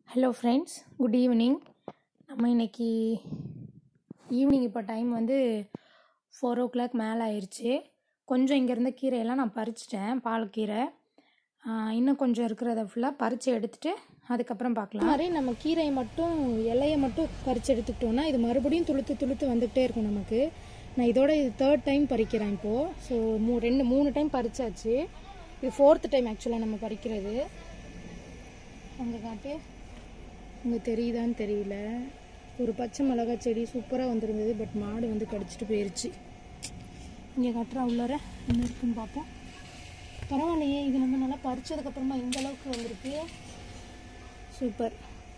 Hello friends good evening நம்ம இன்னைக்கு evening இப்போ டைம் வந்து ஃபோர் ஓ கிளாக் மேலே ஆயிடுச்சு கொஞ்சம் இங்கே இருந்த கீரையெல்லாம் நான் பறிச்சிட்டேன் பாலக்கீரை ஆஹ் இன்னும் கொஞ்சம் இருக்கிறத ஃபுல்லாக பறித்து எடுத்துட்டு அதுக்கப்புறம் பார்க்கலாம் மாதிரி நம்ம கீரையை மட்டும் இலையை மட்டும் பறித்து எடுத்துக்கிட்டோம்னா இது மறுபடியும் துளுத்து துளுத்து வந்துக்கிட்டே இருக்கும் நமக்கு நான் இதோட இது தேர்ட் டைம் பறிக்கிறேன் இப்போது ஸோ மூ ரெண்டு மூணு டைம் பறிச்சாச்சு இது ஃபோர்த் டைம் ஆக்சுவலாக நம்ம பறிக்கிறது அங்கே காட்டு இங்கே தெரியுதான்னு தெரியல ஒரு பச்சை மிளகா செடி சூப்பராக வந்திருந்தது பட் மாடு வந்து கடிச்சிட்டு போயிருச்சு இங்கே கட்டுறா உள்ளார என்ன இருக்குன்னு பார்ப்போம் பரவாயில்லையே இது நம்ம நல்லா பறிச்சதுக்கப்புறமா இந்த அளவுக்கு வந்திருக்கு சூப்பர்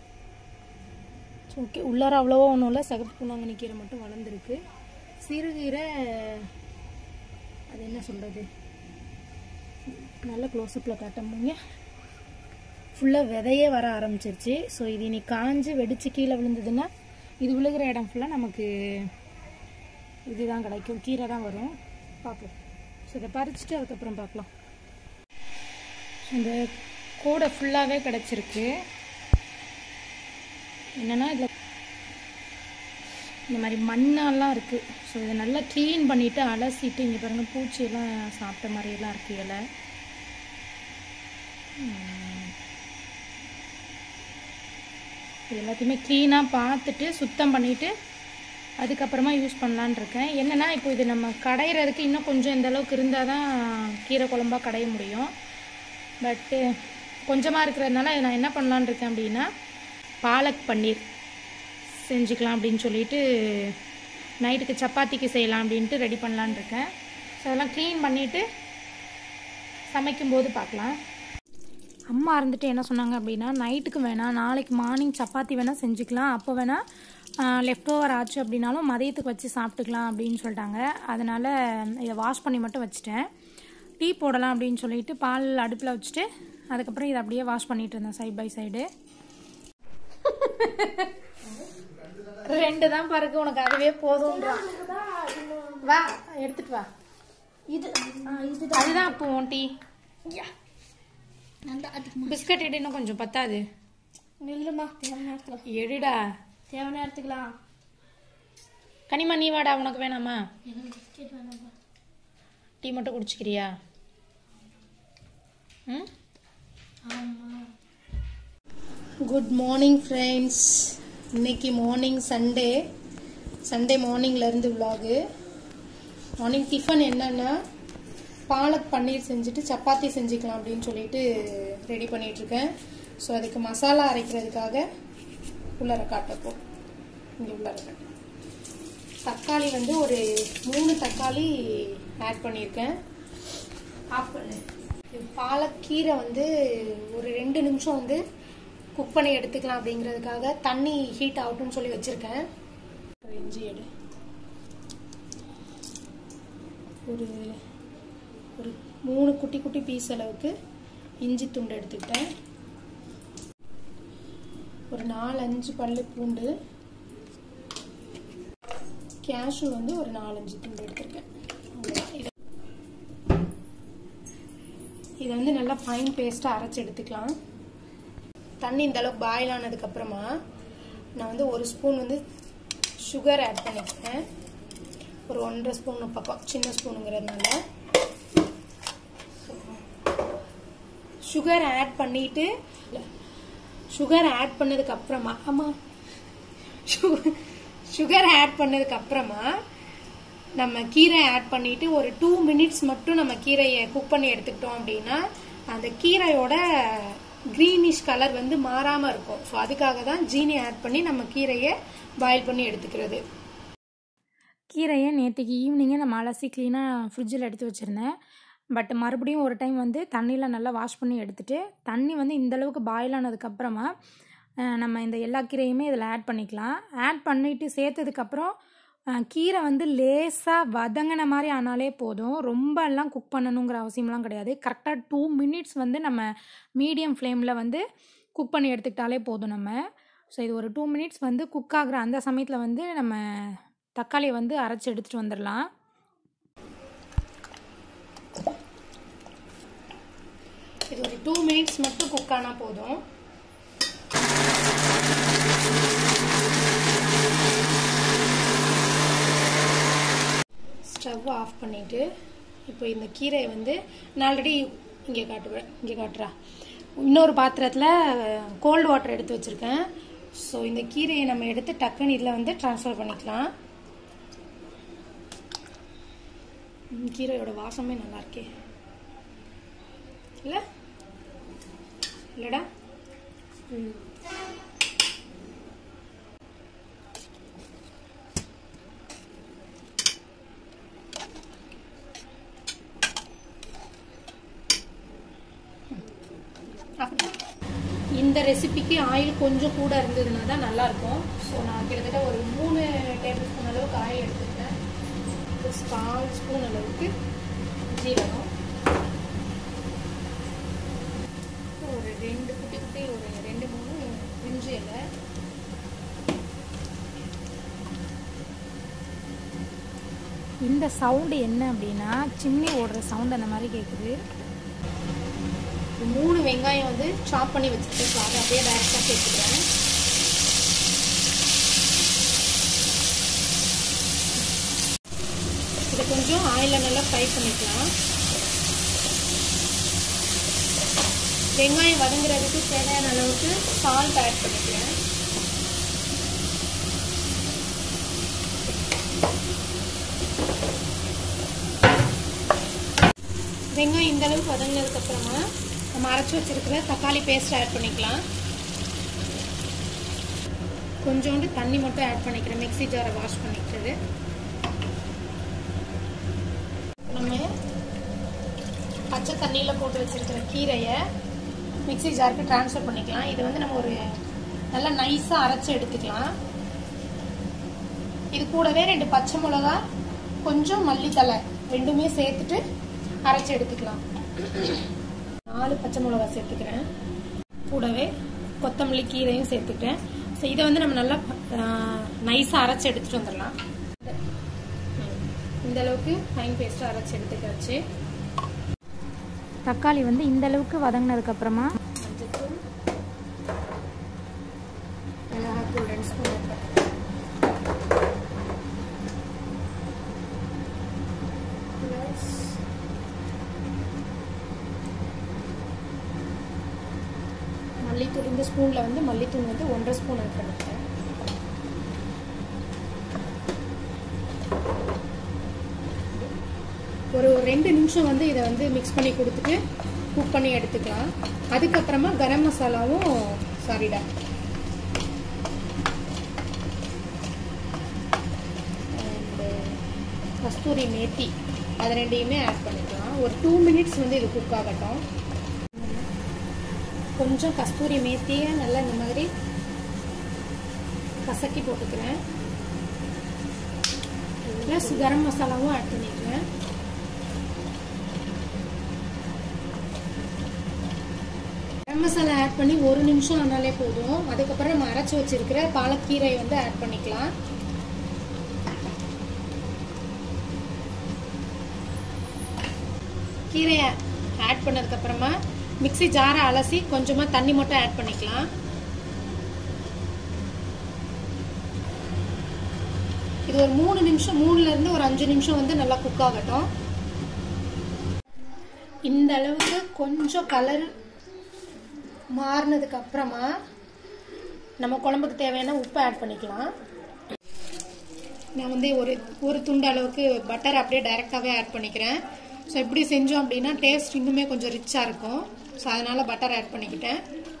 ஓகே உள்ளார அவ்வளோவா ஒன்றும் இல்லை சகப்பு புண்ணாங்கண்ணி கீரை மட்டும் வளர்ந்துருக்கு சிறுகீரை அது என்ன சொல்கிறது நல்ல க்ளோஸ்அப்பில் காட்டமுங்க ஃபுல்லாக விதையே வர ஆரம்பிச்சிருச்சு ஸோ இது இனி காஞ்சு வெடிச்சு கீழே விழுந்ததுன்னா இது விழுகிற இடம் ஃபுல்லாக நமக்கு இதுதான் கிடைக்கும் கீரை தான் வரும் பார்ப்போம் ஸோ இதை பறிச்சுட்டு அதுக்கப்புறம் பார்க்கலாம் இந்த கூடை ஃபுல்லாகவே கிடச்சிருக்கு என்னென்னா இதில் இந்த மாதிரி மண்ணெல்லாம் இருக்குது ஸோ இதை நல்லா க்ளீன் பண்ணிவிட்டு அலசிட்டு இங்கே பாருங்கள் பூச்சியெல்லாம் சாப்பிட்ட மாதிரியெல்லாம் இருக்குது இலை இது எல்லாத்தையுமே க்ளீனாக பார்த்துட்டு சுத்தம் பண்ணிவிட்டு அதுக்கப்புறமா யூஸ் பண்ணலான் இருக்கேன் என்னென்னா இப்போ இது நம்ம கடையிறதுக்கு இன்னும் கொஞ்சம் இந்த அளவுக்கு இருந்தால் தான் கீரை குழம்பா கடைய முடியும் பட்டு கொஞ்சமாக இருக்கிறதுனால நான் என்ன பண்ணலான் இருக்கேன் அப்படின்னா பாலக் பன்னீர் செஞ்சுக்கலாம் அப்படின்னு சொல்லிட்டு நைட்டுக்கு சப்பாத்திக்கு செய்யலாம் அப்படின்ட்டு ரெடி பண்ணலான் இருக்கேன் ஸோ அதெல்லாம் க்ளீன் பண்ணிவிட்டு சமைக்கும்போது பார்க்கலாம் அம்மா இருந்துட்டு என்ன சொன்னாங்க அப்படின்னா நைட்டுக்கு வேணாம் நாளைக்கு மார்னிங் சப்பாத்தி வேணால் செஞ்சுக்கலாம் அப்போ வேணால் லெஃப்ட் ஓவர் ஆச்சு அப்படின்னாலும் மதியத்துக்கு வச்சு சாப்பிட்டுக்கலாம் அப்படின்னு சொல்லிட்டாங்க அதனால் இதை வாஷ் பண்ணி மட்டும் வச்சுட்டேன் டீ போடலாம் அப்படின்னு சொல்லிட்டு பால் அடுப்பில் வச்சுட்டு அதுக்கப்புறம் இதை அப்படியே வாஷ் பண்ணிட்டு இருந்தேன் சைட் பை சைடு ரெண்டு தான் பறக்கு உனக்கு அதுவே போதும்ன்றான் வா எடுத்துட்டு வா இது ஆ, இது அதுதான் அப்போ உன் டீ நல்லா அதிகமா பிஸ்கட் எடு இன்னும் கொஞ்சம் பத்தாது நில்லுமா தேவையான நேரத்துல எடுடா தேவையான நேரத்துக்குலாம் கனிமா நீ வாடா உனக்கு வேணாமா எனக்கு பிஸ்கெட் வேணாம்ப்பா டீ மட்டும் குடிச்சிக்கிறியா ம் ஆமா குட் மார்னிங் ஃப்ரெண்ட்ஸ் இன்னைக்கு மார்னிங் சண்டே சண்டே மார்னிங்லேருந்து விலாகு மார்னிங் டிஃபன் என்னன்னா பாலக் பன்னீர் செஞ்சுட்டு சப்பாத்தி செஞ்சுக்கலாம் அப்படின்னு சொல்லிட்டு ரெடி பண்ணிகிட்ருக்கேன் ஸோ அதுக்கு மசாலா அரைக்கிறதுக்காக உள்ளார காட்டப்போ இங்கே உள்ளார காட்டு தக்காளி வந்து ஒரு மூணு தக்காளி ஆட் பண்ணியிருக்கேன் ஆஃப் பண்ணு இது பாலக்கீரை வந்து ஒரு ரெண்டு நிமிஷம் வந்து குக் பண்ணி எடுத்துக்கலாம் அப்படிங்கிறதுக்காக தண்ணி ஹீட் ஆகட்டும்னு சொல்லி வச்சுருக்கேன் ஒரு இஞ்சி எடு ஒரு ஒரு மூணு குட்டி குட்டி பீஸ் அளவுக்கு இஞ்சி துண்டு எடுத்துக்கிட்டேன் ஒரு நாலு அஞ்சு பல்லு பூண்டு கேஷு வந்து ஒரு நாலஞ்சு துண்டு எடுத்திருக்கேன் அவ்வளவுதான். இதை இதை வந்து நல்லா ஃபைன் பேஸ்ட்டாக அரைச்சி எடுத்துக்கலாம் தண்ணி இந்த அளவுக்கு பாயில் ஆனதுக்கு அப்புறமா நான் வந்து ஒரு ஸ்பூன் வந்து சுகர் ஆட் பண்ணிக்கிறேன் ஒரு ஒன்றரை ஸ்பூன் பக்கம் சின்ன ஸ்பூனுங்கிறதுனால சுகர் ஆட் பண்ணிட்டு சுகர் ஆட் பண்ணதுக்கு அப்புறமா ஆமா சுகர் ஆட் பண்ணதுக்கு அப்புறமா நம்ம கீரை ஆட் பண்ணிட்டு ஒரு டூ மினிட்ஸ் மட்டும் நம்ம கீரையை குக் பண்ணி எடுத்துக்கிட்டோம் அப்படின்னா அந்த கீரையோட க்ரீனிஷ் கலர் வந்து மாறாம இருக்கும் ஸோ அதுக்காக தான் ஜீனி ஆட் பண்ணி நம்ம கீரையை பாயில் பண்ணி எடுத்துக்கிறது கீரையை நேற்றுக்கு ஈவினிங்கே நம்ம அலசி க்ளீனாக ஃப்ரிட்ஜில் எடுத்து வச்சுருந்தேன் பட் மறுபடியும் ஒரு டைம் வந்து தண்ணியில் நல்லா வாஷ் பண்ணி எடுத்துட்டு தண்ணி வந்து இந்த அளவுக்கு பாயில் ஆனதுக்கப்புறமா நம்ம இந்த எல்லா கீரையுமே இதில் ஆட் பண்ணிக்கலாம் ஆட் பண்ணிட்டு சேர்த்ததுக்கப்புறம் அஹ், கீரை வந்து லேசாக வதங்கின மாதிரி ஆனாலே போதும் ரொம்ப எல்லாம் குக் பண்ணணுங்கிற அவசியம்லாம் கிடையாது கரெக்டாக டூ மினிட்ஸ் வந்து நம்ம மீடியம் ஃப்ளேமில் வந்து குக் பண்ணி எடுத்துக்கிட்டாலே போதும் நம்ம ஸோ இது ஒரு டூ மினிட்ஸ் வந்து குக் ஆகுற அந்த சமயத்தில் வந்து நம்ம தக்காளியை வந்து அரைச்சி எடுத்துகிட்டு வந்துடலாம் இது ஒரு டூ மினிட்ஸ் மட்டும் குக் ஆனால் போதும் அடுப்பை ஆஃப் பண்ணிட்டு இப்போ இந்த கீரையை வந்து நான் ஆல்ரெடி இங்கே காட்டுவேன் இங்கே காட்டுறா இன்னொரு பாத்திரத்தில் கோல்டு வாட்டர் எடுத்து வச்சுருக்கேன் ஸோ இந்த கீரையை நம்ம எடுத்து டக்குன்னு இதில் வந்து ட்ரான்ஸ்ஃபர் பண்ணிக்கலாம் ம், கீரையோட வாசமே நல்லா இருக்கே இல்லை இல்லைடா இந்த ரெசிபிக்கு ஆயில் கொஞ்சம் கூட இருந்ததுன்னா தான் நல்லா இருக்கும் ஸோ நான் கிட்டத்தட்ட ஒரு மூணு டேபிள் ஸ்பூன் அளவுக்கு ஆயில் எடுத்துக்கிட்டேன் ஒரு கால் ஸ்பூன் அளவுக்கு ஜீரகம் ஒரு ரெண்டு குட்டி குட்டி ஒரு ரெண்டு மூணு இஞ்சி இலை இந்த சவுண்டு என்ன அப்படின்னா சிம்னி ஓடுற சவுண்ட் அந்த மாதிரி கேட்குது மூணு வெங்காயம் வந்து சாப் பண்ணி வச்சுருக்கேன் ஸோ அதை அப்படியே டைரெக்டாக சேர்த்துக்கிறேன் இதை கொஞ்சம் ஆயிலில் நல்லா ஃப்ரை பண்ணிக்கலாம் வெங்காயம் வதங்குறதுக்கு தேவையான அளவுக்கு சால்ட் ஆட் பண்ணிக்கிறேன் வெங்காயம் இந்த அளவுக்கு வதங்கினதுக்கு அப்புறமா நம்ம அரைச்சி வச்சிருக்கிற தக்காளி பேஸ்ட் ஆட் பண்ணிக்கலாம் கொஞ்சோண்டு தண்ணி மட்டும் ஆட் பண்ணிக்கிறேன் மிக்ஸி ஜாரை வாஷ் பண்ணிக்கிறது நம்ம பச்சை தண்ணியில் போட்டு வச்சிருக்கிற கீரையை மிக்ஸி ஜாருக்கு ட்ரான்ஸ்ஃபர் பண்ணிக்கலாம் இது வந்து நம்ம ஒரு நல்லா நைஸாக அரைச்சி எடுத்துக்கலாம் இது கூடவே ரெண்டு பச்சை மிளகா கொஞ்சம் மல்லித்தலை ரெண்டுமே சேர்த்துட்டு அரைச்சி எடுத்துக்கலாம் நாலு பச்சை மிளகா சேர்த்துக்கிறேன் கூடவே கொத்தமல்லி கீரையும் சேர்த்துக்கிட்டேன் ஸோ இதை வந்து நம்ம நல்லா நைஸாக அரைச்சி எடுத்துட்டு வந்துடலாம் இந்த அளவுக்கு ஃபைன் பேஸ்ட்டாக அரைச்சி எடுத்துக்காச்சு தக்காளி வந்து இந்த அளவுக்கு வதங்கினதுக்கு அப்புறமா மஞ்சத்தூள் மிளகாத்தூள் ரெண்டு ஸ்பூன் ப்ளஸ் மல்லித்தூள் இந்த ஸ்பூனில் வந்து மல்லித்தூள் வந்து ஒன்றரை ஸ்பூன் ஆட் பண்ணிக்கிறேன் ஒரு ரெண்டு நிமிஷம் வந்து இதை வந்து மிக்ஸ் பண்ணி கொடுத்துட்டு குக் பண்ணி எடுத்துக்கலாம் அதுக்கப்புறமா கரம் மசாலாவும் சாரிடா கஸ்தூரி மேத்தி அது ரெண்டையுமே ஆட் பண்ணிக்கலாம் ஒரு டூ மினிட்ஸ் வந்து இது குக் ஆகட்டும் கொஞ்சம் கஸ்தூரி மேத்தியை நல்லா இந்த மாதிரி கசக்கி போட்டுக்கிறேன் ப்ளஸ் கரம் மசாலாவும் ஆட் பண்ணிக்கிறேன் கரம் மசாலா ஆட் பண்ணி ஒரு நிமிஷம் ஆனாலே போதும் அதுக்கப்புறம் நம்ம அரைச்சி வச்சிருக்கிற பாலக்கீரை வந்து ஆட் பண்ணிக்கலாம் கீரையை ஆட் பண்ணதுக்கப்புறமா மிக்ஸி ஜாரை அலசி கொஞ்சமாக தண்ணி மட்டும் ஆட் பண்ணிக்கலாம் இது ஒரு மூணு நிமிஷம் மூணுல இருந்து ஒரு அஞ்சு நிமிஷம் வந்து நல்லா குக் ஆகட்டும் இந்த அளவுக்கு கொஞ்சம் கலர் மாறினதுக்கு அப்புறமா நம்ம குழம்புக்கு தேவையான உப்பு ஆட் பண்ணிக்கலாம் நான் வந்து ஒரு ஒரு துண்டு அளவுக்கு பட்டர் அப்படியே டைரெக்டாகவே ஆட் பண்ணிக்கிறேன் ஸோ இப்படி செஞ்சோம் அப்படின்னா டேஸ்ட் இன்னுமே கொஞ்சம் ரிச்சாக இருக்கும் ஸோ அதனால் பட்டர் ஆட் பண்ணிக்கிட்டேன்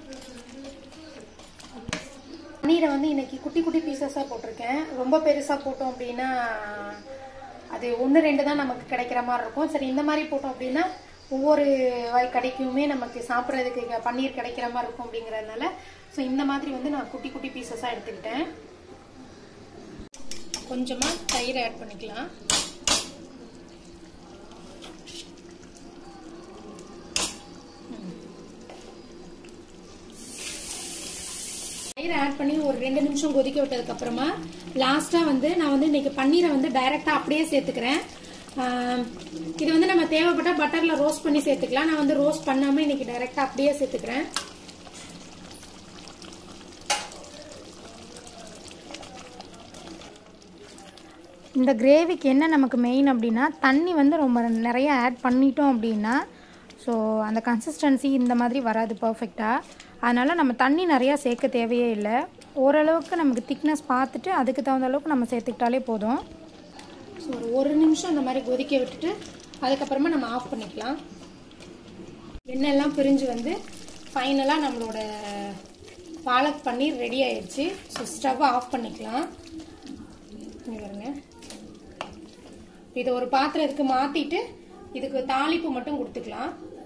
பன்னீரை வந்து இன்னைக்கு குட்டி குட்டி பீசஸாக போட்டிருக்கேன் ரொம்ப பெருசாக போட்டோம் அப்படின்னா அது ஒன்று ரெண்டு தான் நமக்கு கிடைக்கிற மாதிரி இருக்கும் சரி இந்த மாதிரி போட்டோம் அப்படின்னா ஒவ்வொரு வாய் கடைக்குமே நமக்கு சாப்பிட்றதுக்கு இங்க பன்னீர் கிடைக்கிற மாதிரி இருக்கும் அப்படிங்கிறதுனால ஸோ இந்த மாதிரி வந்து நான் குட்டி குட்டி பீசஸாக எடுத்துக்கிட்டேன் கொஞ்சமாக தயிர் ஆட் பண்ணிக்கலாம் தயிர் ஆட் பண்ணி ஒரு ரெண்டு நிமிஷம் கொதிக்க விட்டதுக்கு அப்புறமா லாஸ்டா வந்து நான் வந்து இன்னைக்கு பன்னீரை வந்து டைரக்டா அப்படியே சேர்த்துக்கிறேன் ஆம், இது வந்து நம்ம தேவைப்பட்ட பட்டர்ல ரோஸ்ட் பண்ணி சேர்த்துக்கலாம் நான் வந்து ரோஸ்ட் பண்ணாம இன்னைக்கு டைரக்டா அப்படியே சேர்த்துக்கிறேன் இந்த கிரேவிக்கு என்ன நமக்கு மெயின் அப்படின்னா தண்ணி வந்து ரொம்ப நிறைய ஆட் பண்ணிட்டோம் அப்படின்னா ஸோ அந்த கன்சிஸ்டன்சி இந்த மாதிரி வராது பர்ஃபெக்டாக அதனால் நம்ம தண்ணி நிறையா சேர்க்க தேவையே இல்லை ஓரளவுக்கு நமக்கு திக்னஸ் பார்த்துட்டு அதுக்கு தகுந்த அளவுக்கு நம்ம சேர்த்துக்கிட்டாலே போதும் ஸோ ஒரு ஒரு நிமிஷம் அந்த மாதிரி கொதிக்க விட்டுட்டு அதுக்கப்புறமா நம்ம ஆஃப் பண்ணிக்கலாம் எண்ணெய்லாம் பிரிஞ்சு வந்து ஃபைனலாக நம்மளோட பாலக் பன்னீர் ரெடி ஆயிடுச்சு ஸோ ஸ்டவ் ஆஃப் பண்ணிக்கலாம் இங்க பாருங்க இதை ஒரு பாத்திரத்துக்கு மாற்றிட்டு இதுக்கு தாளிப்பு மட்டும் கொடுத்துக்கலாம்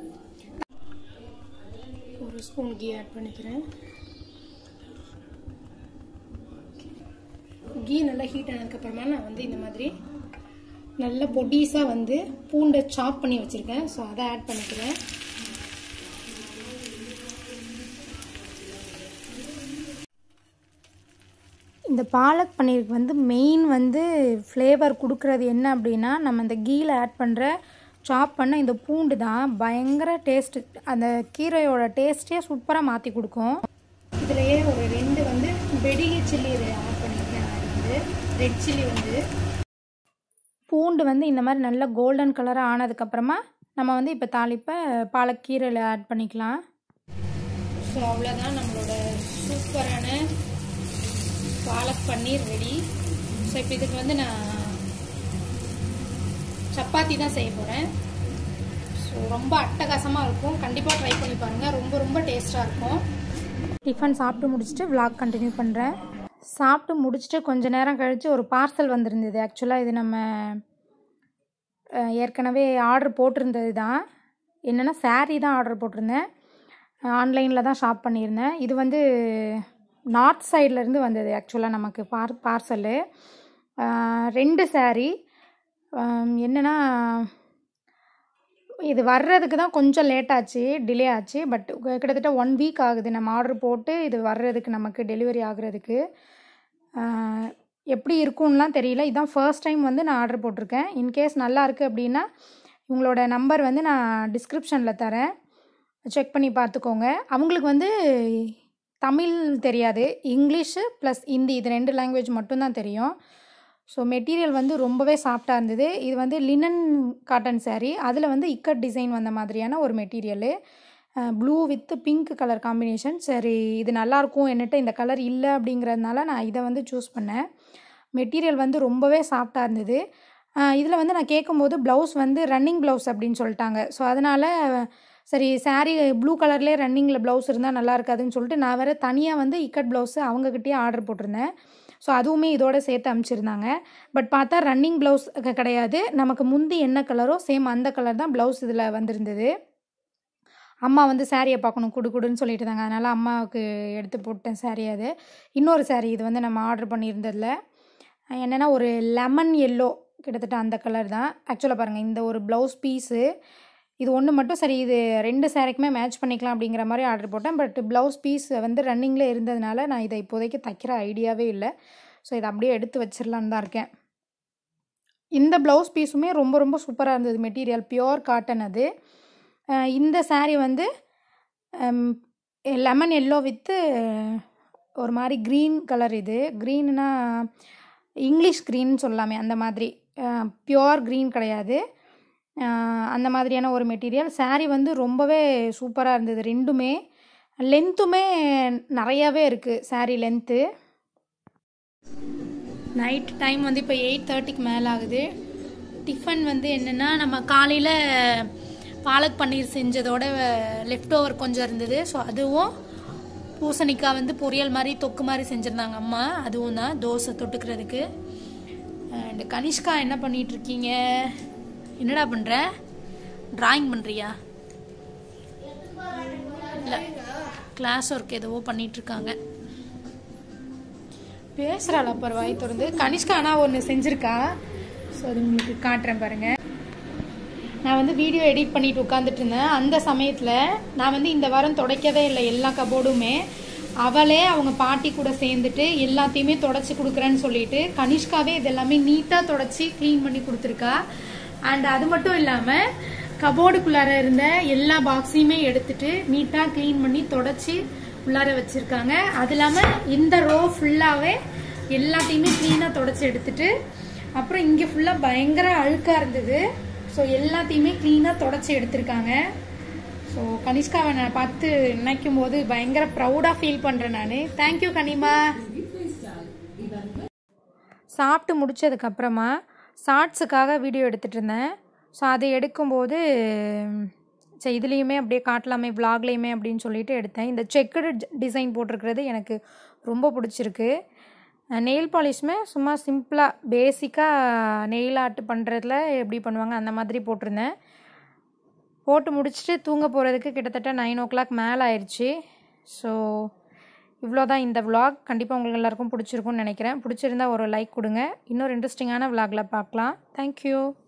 ஒரு ஸ்பூன் கீ ஆட் பண்ணிக்கிறேன் கீ நல்லா ஹீட் ஆனதுக்கப்புறமா நான் வந்து இந்த மாதிரி நல்ல பொடிஸாக வந்து பூண்டை சாப் பண்ணி வச்சுருக்கேன் ஸோ அதை ஆட் பண்ணிக்கிறேன் இந்த பாலக் பன்னீருக்கு வந்து மெயின் வந்து ஃப்ளேவர் கொடுக்கறது என்ன அப்படின்னா நம்ம இந்த கீயில் ஆட் பண்ணுற சாப் பண்ண இந்த பூண்டு தான் பயங்கர டேஸ்ட்டு அந்த கீரையோட டேஸ்ட்டே சூப்பராக மாற்றி கொடுக்கும் இதுலயே ஒரு ரெண்டு வந்து வெடிகை சில்லி ஆட் பண்ணியிருக்கேன் நான் வந்து ரெட் சில்லி வந்து பூண்டு வந்து இந்த மாதிரி நல்ல கோல்டன் கலராக ஆனதுக்கப்புறமா நம்ம வந்து இப்போ தாளிப்பை பாலக்கீரையில் ஆட் பண்ணிக்கலாம் ஸோ அவ்வளோதான் நம்மளோட சூப்பரான பாலக் பன்னீர் ரெடி ஸோ இப்போ இதுக்கு வந்து நான் சப்பாத்தி தான் செய்ய போகிறேன் ஸோ ரொம்ப அட்டகாசமாக இருக்கும் கண்டிப்பாக ட்ரை பண்ணி பாருங்கள் ரொம்ப ரொம்ப டேஸ்ட்டாக இருக்கும் டிஃபன் சாப்பிட்டு முடிச்சுட்டு விளாக் கண்டினியூ பண்ணுறேன் சாப்பிட்டு முடிச்சுட்டு கொஞ்ச நேரம் கழித்து ஒரு பார்சல் வந்திருந்தது ஆக்சுவலாக இது நம்ம அஹ், ஏற்கனவே ஆர்டர் போட்டிருந்தது தான் என்னென்னா saree தான் ஆர்டர் போட்டிருந்தேன் ஆன்லைனில் தான் ஷாப் பண்ணியிருந்தேன் இது வந்து நார்த் சைட்லேருந்து வந்தது ஆக்சுவலாக நமக்கு பார் பார்சலு ரெண்டு saree என்னென்னா இது வர்றதுக்கு தான் கொஞ்சம் லேட் ஆச்சு டிலே ஆச்சு பட் கிட்டத்தட்ட ஒன் வீக் ஆகுது நம்ம ஆர்டர் போட்டு இது வர்றதுக்கு நமக்கு டெலிவரி ஆகுறதுக்கு ஆஹ், எப்படி இருக்கும்லாம் தெரியல இதான் ஃபர்ஸ்ட் டைம் வந்து நான் ஆர்டர் போட்டிருக்கேன் இன்கேஸ் நல்லா இருக்குது அப்படின்னா உங்களோட நம்பர் வந்து நான் டிஸ்கிரிப்ஷனில் தரேன் செக் பண்ணி பார்த்துக்கோங்க அவங்களுக்கு வந்து தமிழ் தெரியாது இங்கிலீஷு ப்ளஸ் ஹிந்தி இது ரெண்டு லாங்குவேஜ் மட்டும்தான் தெரியும் ஸோ மெட்டீரியல் வந்து ரொம்பவே சாஃப்டாக இருந்தது இது வந்து லினன் காட்டன் saree அதில் வந்து இக்கட் டிசைன் வந்த மாதிரியான ஒரு material blue with pink colour combination சரி இது நல்லாயிருக்கும் என்னட்ட இந்த கலர் இல்லை அப்படிங்கிறதுனால நான் இதை வந்து சூஸ் பண்ணேன் மெட்டீரியல் வந்து ரொம்பவே சாஃப்டாக இருந்தது இதில் வந்து நான் கேட்கும்போது ப்ளவுஸ் வந்து ரன்னிங் ப்ளவுஸ் அப்படின்னு சொல்லிட்டாங்க ஸோ அதனால் சரி saree ப்ளூ கலர்லேயே ரன்னிங்கில் ப்ளவுஸ் இருந்தால் நல்லா இருக்காதுன்னு சொல்லிட்டு நான் வேறு தனியாக வந்து இக்கட் ப்ளவுஸு அவங்கக்கிட்டேயே ஆர்டர் போட்டிருந்தேன் ஸோ அதுவுமே இதோட சேர்த்து அனுப்பிச்சிருந்தாங்க பட் பார்த்தா ரன்னிங் ப்ளவுஸ் கிடையாது நமக்கு முந்தி என்ன கலரோ சேம் அந்த கலர் தான் ப்ளவுஸ் இதில் வந்திருந்தது அம்மா வந்து சாரியை பார்க்கணும் குடு குடுன்னு சொல்லிட்டு இருந்தாங்க அதனால் அம்மாவுக்கு எடுத்து போட்டேன் saree அது இன்னொரு saree இது வந்து நம்ம ஆர்டர் பண்ணியிருந்ததில் என்னென்னா ஒரு லெமன் எல்லோ கிட்டத்தட்ட அந்த கலர் தான் ஆக்சுவலாக பாருங்கள் இந்த ஒரு ப்ளவுஸ் பீஸு இது ஒன்று மட்டும் சரி இது ரெண்டு சாரிக்குமே மேட்ச் பண்ணிக்கலாம் அப்படிங்கிற மாதிரி ஆர்டர் போட்டேன் பட் ப்ளவுஸ் பீஸ் வந்து ரன்னிங்கில் இருந்ததுனால நான் இதை இப்போதைக்கு தைக்கிற ஐடியாவே இல்லை ஸோ இதை அப்படியே எடுத்து வச்சிடலான்னு தான் இருக்கேன் இந்த ப்ளவுஸ் பீஸுமே ரொம்ப ரொம்ப சூப்பராக இருந்தது மெட்டீரியல் பியோர் காட்டன் அது அஹ் இந்த saree வந்து லெமன் எல்லோ வித்து ஒரு மாதிரி க்ரீன் கலர் இது க்ரீன்னா இங்கிலீஷ் க்ரீன் சொல்லலாமே அந்த மாதிரி பியோர் க்ரீன் கிடையாது அஹ் அந்த மாதிரியான ஒரு மெட்டீரியல் saree வந்து ரொம்பவே சூப்பராக இருந்தது ரெண்டுமே லென்த்துமே நிறையாவே இருக்குது saree லென்த்து நைட் டைம் வந்து இப்போ எயிட் தேர்ட்டிக்கு மேலே ஆகுது டிஃபன் வந்து என்னென்னா நம்ம காலையில் பாலக் பன்னீர் செஞ்சதோட லெஃப்ட் ஓவர் கொஞ்சம் இருந்தது ஸோ அதுவும் பூசணிக்காய் வந்து பொரியல் மாதிரி தொக்கு மாதிரி செஞ்சுருந்தாங்க அம்மா அதுவும் தான் தோசை தொட்டுக்கிறதுக்கு அண்ட் கனிஷ்கா என்ன பண்ணிட்டு இருக்கீங்க என்னடா பண்ணுற டிராயிங் பண்ணுறியா இல்லை கிளாஸ் ஒர்க் எதுவோ பண்ணிட்டு இருக்காங்க பேசுகிறாள் அப்புறம் வாய் திறந்து கனிஷ்கா ஆனால் ஒன்று செஞ்சுருக்கா ஸோ அது உங்களுக்கு காட்டுறேன் பாருங்க நான் வந்து வீடியோ எடிட் பண்ணிட்டு உட்காந்துட்டு இருந்தேன் அந்த சமயத்தில் நான் வந்து இந்த வாரம் துடைக்கவே இல்லை எல்லா கபோர்டுமே அவளே அவங்க பாட்டி கூட சேர்ந்துட்டு எல்லாத்தையுமே தொடச்சி கொடுக்குறேன்னு சொல்லிட்டு கனிஷ்காவே இது எல்லாமே நீட்டாக தொடச்சி க்ளீன் பண்ணி கொடுத்துருக்கா அண்ட் அது மட்டும் இல்லாமல் கபோர்டுக்குள்ளார இருந்த எல்லா பாக்ஸையுமே எடுத்துட்டு நீட்டாக க்ளீன் பண்ணி தொடச்சி உள்ளார வச்சிருக்காங்க அது இல்லாமல் இந்த ரோ ஃபுல்லாகவே எல்லாத்தையுமே க்ளீனாக தொடச்சி எடுத்துட்டு அப்புறம் இங்கே ஃபுல்லாக பயங்கர அழுக்காக இருந்தது ஸோ எல்லாத்தையுமே க்ளீனாக தொடச்சி எடுத்திருக்காங்க ஸோ கனிஷ்காவை நான் பார்த்து நினைக்கும் போது பயங்கர ப்ரௌடாக ஃபீல் பண்ணுறேன் நான் தேங்க்யூ கனிமா சாப்பிட்டு முடிச்சதுக்கப்புறமா ஷார்ட்ஸுக்காக வீடியோ எடுத்துகிட்டு இருந்தேன் ஸோ அதை எடுக்கும்போது சரி இதுலேயுமே அப்படியே காட்டலாமே vlogலையுமே அப்படின்னு சொல்லிட்டு எடுத்தேன் இந்த செக்குடு டிசைன் போட்டிருக்கிறது எனக்கு ரொம்ப பிடிச்சிருக்கு நெயில் பாலிஷ்மே சும்மா சிம்பிளாக பேசிக்காக நெயில் ஆர்ட் பண்ணுறதுல எப்படி பண்ணுவாங்க அந்த மாதிரி போட்டிருந்தேன் போட்டு முடிச்சுட்டு தூங்க போகிறதுக்கு கிட்டத்தட்ட நைன் ஓ கிளாக் மேலே ஆயிடுச்சு ஸோ இவ்வளோ தான் இந்த vlog கண்டிப்பாக உங்களுக்கு எல்லாருக்கும் பிடிச்சிருக்கும்னு நினைக்கிறேன் பிடிச்சிருந்தா ஒரு லைக் கொடுங்க இன்னொரு இன்ட்ரெஸ்டிங்கான vlogல பார்க்கலாம் தேங்க்யூ